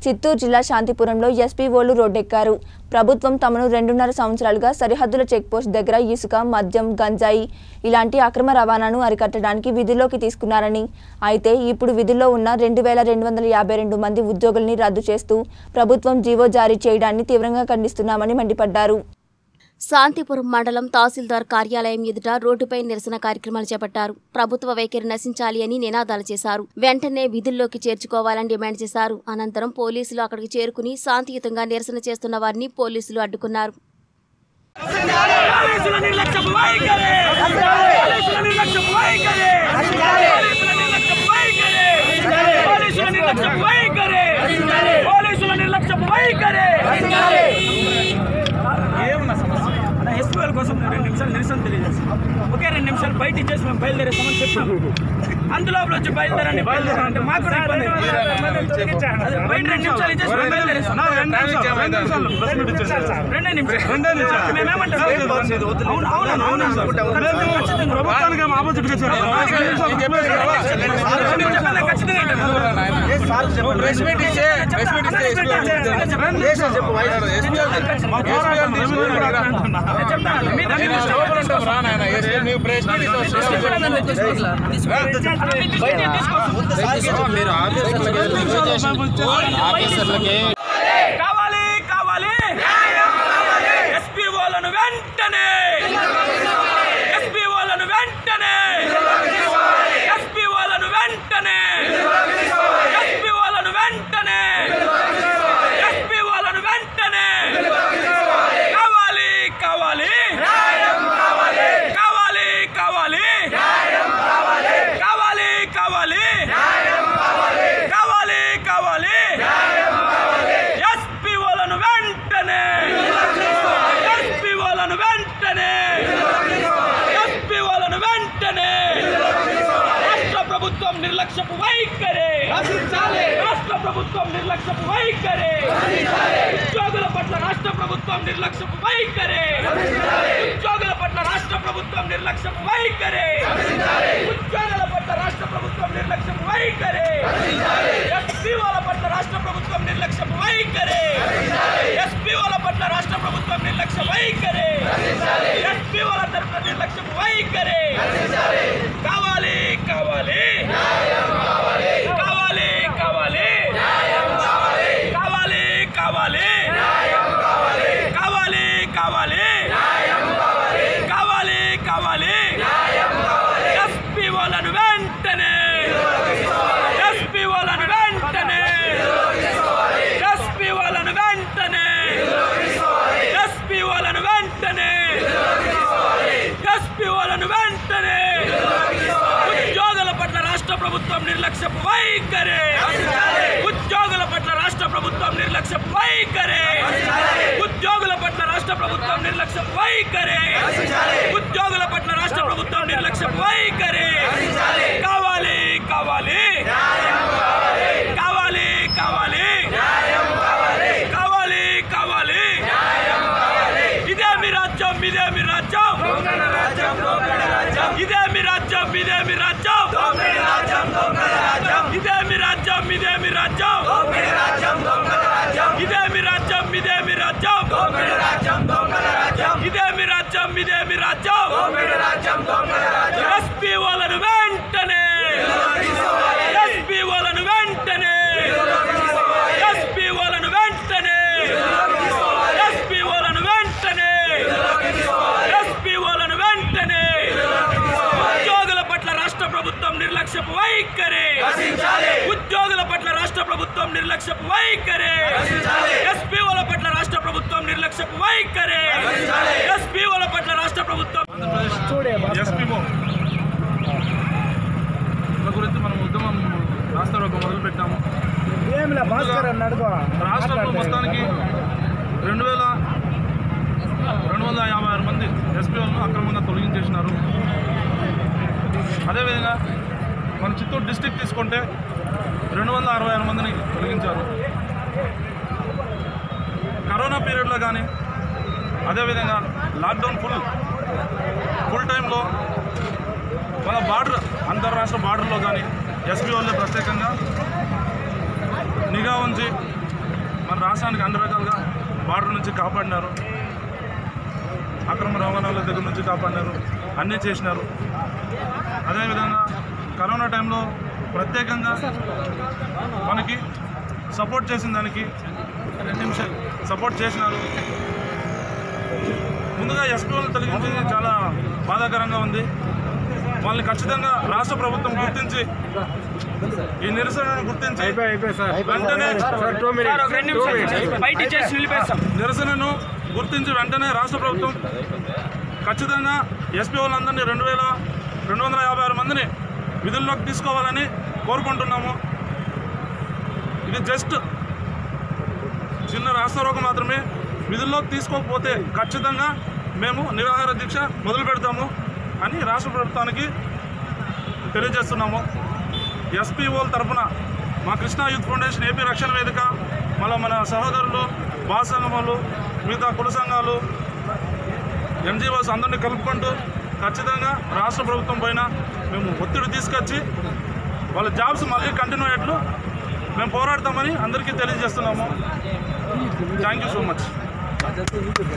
చిత్తూరు జిల్లా శాంతిపురంలో ఎస్పీఓలు రోడ్డెక్కారు ప్రభుత్వం తమను రెండున్నర సంవత్సరాలుగా సరిహద్దుల చెక్పోస్ట్ దగ్గర ఇసుక మద్యం గంజాయి ఇలాంటి అక్రమ రవాణాను అరికట్టడానికి విధుల్లోకి తీసుకున్నారని అయితే ఇప్పుడు విధుల్లో ఉన్న రెండు వేల రెండు వందల యాభై రెండు మంది ఉద్యోగుల్ని రద్దు చేస్తూ ప్రభుత్వం జీవో జారీ చేయడాన్ని తీవ్రంగా ఖండిస్తున్నామని మండిపడ్డారు శాంతిపురం మండలం తహసీల్దార్ కార్యాలయం ఎదుట రోడ్డుపై నిరసన కార్యక్రమాలు చేపట్టారు ప్రభుత్వ వైఖరి నశించాలి అని నినాదాలు చేశారు వెంటనే విధుల్లోకి చేర్చుకోవాలని డిమాండ్ చేశారు అనంతరం పోలీసులు అక్కడికి చేరుకుని శాంతియుతంగా నిరసన చేస్తున్న వారిని పోలీసులు అడ్డుకున్నారు పోలీసుల నిర్లక్ష్యం వైఖరి పోలీసుల నిర్లక్ష్యం వైఖరి పోలీసుల నిర్లక్ష్యం వైఖరి పోలీసుల నిర్లక్ష్యం వైఖరి పోలీసుల నిర్లక్ష్యం వైఖరి ఏమన్నా సమస్య అన్న ఎస్పీఎల్ కోసం నేను రెండు నిమిషాలు నిరసన తెలియజేస్తాను ఒకే రెండు నిమిషాలు బయట ఇచ్చేసి మేము బయలుదేరేస్తామని చెప్పాము అందులో వచ్చి బయలుదేరండి బయలుదేరండి మాకు కూడా ఇబ్బంది అదే బయట రెండు నిమిషాలు ఇచ్చేసి మేము బయలుదేరేస్తాం రెండే నిమిషాలు రెండే నిమిషాలు మేమేమంటాం అవును అవును అవును ప్రభుత్వానికి ఏమో ఆపోజిట్ గా చెప్పారు. మా పోరాటం రెవెన్యూ కూడా అక్కడ అంటున్నా. కావాలి కావాలి ఎస్పీ వాళ్ళను వెంటనే ఎస్పీ వాళ్ళను వెంటనే ఎస్పీ వాళ్ళను వెంటనే ఎస్పీ వాళ్ళను వెంటనే ఎస్పీ వాళ్ళను వెంటనే కావాలి కావాలి కావాలి కావాలి కావాలి కావాలి కావాలి కావాలి ఎస్పీ వాళ్ళను వెంటనే ఎస్పీ వాళ్ళను వెంటనే ఎస్పీ వాళ్ళను వెంటనే రాష్ట్ర ప్రభుత్వం నిర్లక్ష్యపు వైఖరి రాష్ట్ర ప్రభుత్వం నిర్లక్ష్యపు వైఖరి ఉద్యోగుల పట్ల రాష్ట్ర ప్రభుత్వం నిర్లక్ష్యపు వైఖరి ఉద్యోగుల పట్ల రాష్ట్ర ప్రభుత్వం నిర్లక్ష్యపు వైఖరి ఉద్యోగుల పట్ల రాష్ట్ర ప్రభుత్వం నిర్లక్ష్యపు వైఖరి ఎస్పీ వాళ్ళ పట్ల రాష్ట్ర ప్రభుత్వం నిర్లక్ష్యపు వైఖరి ఎస్పీ వాళ్ళ పట్ల రాష్ట్ర ప్రభుత్వం నిర్లక్ష్య వైఖరి ఎస్పీ వాళ్ళ తరఫున నిర్లక్ష్యపు వైఖరి కావాలి కావాలి కావాలి కావాలి కావాలి కావాలి కావాలి కావాలి కావాలి కావాలి ఎస్పీ వాళ్ళను వెంటనే ఎస్పీ వాళ్ళను వెంటనే ఎస్పీ వాళ్ళను వెంటనే ఎస్పీ వాళ్ళను వెంటనే ఎస్పీ వాళ్ళను వెంటనే ఉద్యోగుల పట్ల రాష్ట్ర ప్రభుత్వం నిర్లక్ష్యపు వైఖరి ఉద్యోగుల పట్ల రాష్ట్ర ప్రభుత్వం నిర్లక్ష్యపు వైఖరి ఉద్యోగుల పట్ల రాష్ట్ర ప్రభుత్వం నిర్లక్ష్యపు వైఖరి ఉద్యోగుల పట్ల రాష్ట్ర ప్రభుత్వం నిర్లక్ష్యపు వైఖరి కావాలి కావాలి కావాలి కావాలి కావాలి కావాలి ఇదే మీ రాజ్యం ఇదే మీ రాజ్యం ఇదే మీ రాజ్యం ఇదే మీ రాజ్యం ఇదే మీ రాజ్యం ఇదే మీ రాజ్యం ఇదే మీ రాజ్యం ఇదే మీ రాజ్యం ఇదే మీ రాజ్యం ఇదే మీ రాజ్యం ఎస్పీ వాళ్ళను వెంటనే ఎస్పీ వాళ్ళను వెంటనే ఎస్పీ వాళ్ళను వెంటనే ఎస్పీ వాళ్ళను వెంటనే ఎస్పీ వాళ్ళను వెంటనే ఉద్యోగుల పట్ల రాష్ట్ర ప్రభుత్వం నిర్లక్ష్యపు వైఖరి ఉద్యోగుల పట్ల రాష్ట్ర ప్రభుత్వం నిర్లక్ష్యపు వైఖరి ఎస్పీ వాళ్ళ పట్ల రాష్ట్ర ప్రభుత్వం నిర్లక్ష్యపు వైఖరి ఎస్పీ వాళ్ళ పట్ల రాష్ట్ర ప్రభుత్వం ఎస్పీఓ వీళ్ళ గురించి మనం ఉద్యమం రాష్ట్ర ఒక మొదలు పెట్టాము రాష్ట్రంలో మొత్తానికి రెండు వేల రెండు వందల యాభై ఆరు మంది ఎస్పీఓలను అక్రమంగా తొలగించేసినారు అదేవిధంగా మన చిత్తూరు డిస్టిక్ తీసుకుంటే రెండు వందల అరవై ఆరు మందిని తొలగించారు కరోనా పీరియడ్లో కానీ అదేవిధంగా లాక్డౌన్ ఫుల్ ఫుల్ టైంలో మన బార్డర్ అంతర్రాష్ట్ర బార్డర్లో కానీ ఎస్పీ వాళ్ళే ప్రత్యేకంగా నిఘా ఉంచి రాష్ట్రానికి అన్ని రకాలుగా బార్డర్ నుంచి కాపాడినారు అక్రమ రవాణాల దగ్గర నుంచి కాపాడినారు అన్నీ చేసినారు అదేవిధంగా కరోనా టైంలో ప్రత్యేకంగా మనకి సపోర్ట్ చేసిన దానికి రెండు నిమిషాలు సపోర్ట్ చేసినారు ముందుగా ఎస్పీలను తొలగించేది చాలా బాధాకరంగా ఉంది వాళ్ళని ఖచ్చితంగా రాష్ట్ర ప్రభుత్వం గుర్తించి ఈ నిరసనను గుర్తించి వెంటనే సార్ ఒక రెండు నిమిషాలు బయట చేసి నిలిపేస్తాం నిరసనను గుర్తించి వెంటనే రాష్ట్ర ప్రభుత్వం ఖచ్చితంగా ఎస్పీ వాళ్ళందరినీ రెండు వేల రెండు వందల యాభై ఆరు మందిని విధుల్లోకి తీసుకోవాలని కోరుకుంటున్నాము ఇది జస్ట్ చిన్న రాష్ట్రరోగం మాత్రమే విధుల్లోకి తీసుకోకపోతే ఖచ్చితంగా మేము నిరాహార దీక్ష మొదలు పెడతాము అని రాష్ట్ర ప్రభుత్వానికి తెలియజేస్తున్నాము ఎస్పీఓల తరఫున మా కృష్ణా యూత్ ఫౌండేషన్ ఏపీ రక్షణ వేదిక మళ్ళీ మన సహోదరులు బాస్ సంఘములు మిగతా కుల సంఘాలు ఎన్జిఓస్ అందరినీ కలుపుకుంటూ ఖచ్చితంగా రాష్ట్ర ప్రభుత్వం పైన మేము ఒత్తిడి తీసుకొచ్చి వాళ్ళ జాబ్స్ మళ్ళీ కంటిన్యూ అయ్యేట్లు మేము పోరాడతామని అందరికీ తెలియజేస్తున్నాము థ్యాంక్ యూ సో మచ్